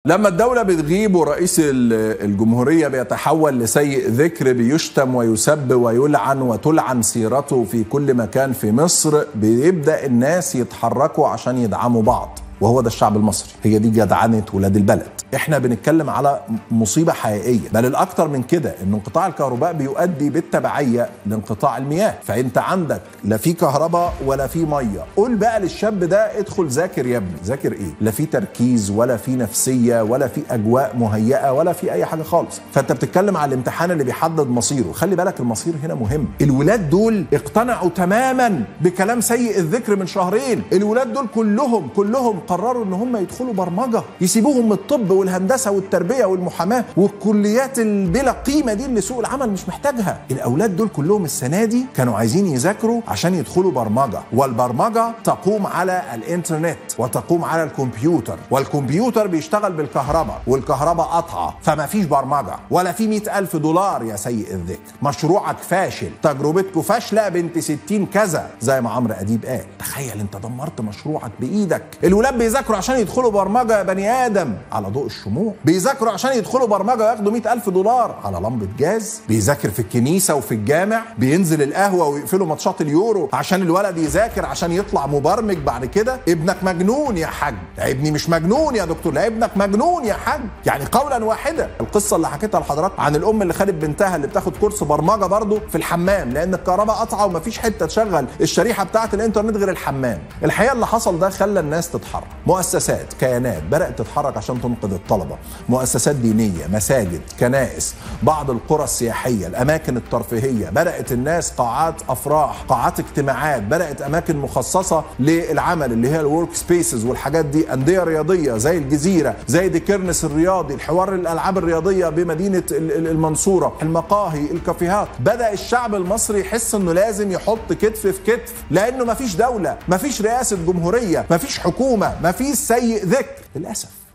لما الدولة بتغيب ورئيس ال- الجمهورية بيتحول لسيء ذكر بيشتم ويسب ويلعن وتلعن سيرته في كل مكان في مصر بيبدأ الناس يتحركوا عشان يدعموا بعض وهو ده الشعب المصري هي دي جدعنة ولاد البلد احنا بنتكلم على مصيبة حقيقية بل الأكثر من كده ان انقطاع الكهرباء بيؤدي بالتبعية لانقطاع المياه فانت عندك لا في كهرباء ولا في مية قول بقى للشاب ده ادخل ذاكر يا ابني ذاكر ايه لا في تركيز ولا في نفسية ولا في أجواء مهيئة ولا في أي حاجة خالص فانت بتتكلم على الامتحان اللي بيحدد مصيره خلي بالك المصير هنا مهم الولاد دول اقتنعوا تماما بكلام سيء الذكر من شهرين الولاد دول كلهم كلهم قرروا ان هم يدخلوا برمجه يسيبوهم من الطب والهندسه والتربيه والمحاماه والكليات اللي بلا قيمه دي اللي سوق العمل مش محتاجها الاولاد دول كلهم السنه دي كانوا عايزين يذاكروا عشان يدخلوا برمجه والبرمجه تقوم على الانترنت وتقوم على الكمبيوتر والكمبيوتر بيشتغل بالكهرباء والكهرباء قطعه فما فيش برمجه ولا في مئة ألف دولار يا سيء الذكر مشروعك فاشل تجربتكم فاشله بنت ستين كذا زي ما عمرو اديب قال تخيل انت دمرت مشروعك بايدك الولاد بيذاكروا عشان يدخلوا برمجه يا بني ادم على ضوء الشموع بيذاكروا عشان يدخلوا برمجه وياخدوا مئة ألف دولار على لمبه جاز بيذاكر في الكنيسه وفي الجامع بينزل القهوه ويقفلوا ماتشات اليورو عشان الولد يذاكر عشان يطلع مبرمج بعد كده ابنك مجنون يا حاج ابني مش مجنون يا دكتور لا ابنك مجنون يا حاج يعني قولا واحدا القصه اللي حكيتها لحضرتك عن الام اللي خدت بنتها اللي بتاخد كورس برمجه برضه في الحمام لان الكهرباء قطعه ومفيش حته تشغل الشريحه بتاعه الانترنت غير الحمام الحقيقه اللي حصل ده خلى الناس تتحرك مؤسسات كيانات بدات تتحرك عشان تنقذ الطلبه مؤسسات دينيه مساجد كنائس بعض القرى السياحيه الاماكن الترفيهيه بدات الناس قاعات افراح قاعات اجتماعات بدات اماكن مخصصه للعمل اللي هي الورك سبيسز والحاجات دي انديه رياضيه زي الجزيره زي ديكيرنس الرياضي الحوار الالعاب الرياضيه بمدينه ال- ال- المنصوره المقاهي الكافيهات بدا الشعب المصري يحس انه لازم يحط كتف في كتف لانه مفيش دوله مفيش رئاسه جمهوريه مفيش حكومه مفيش سيء ذكر للاسف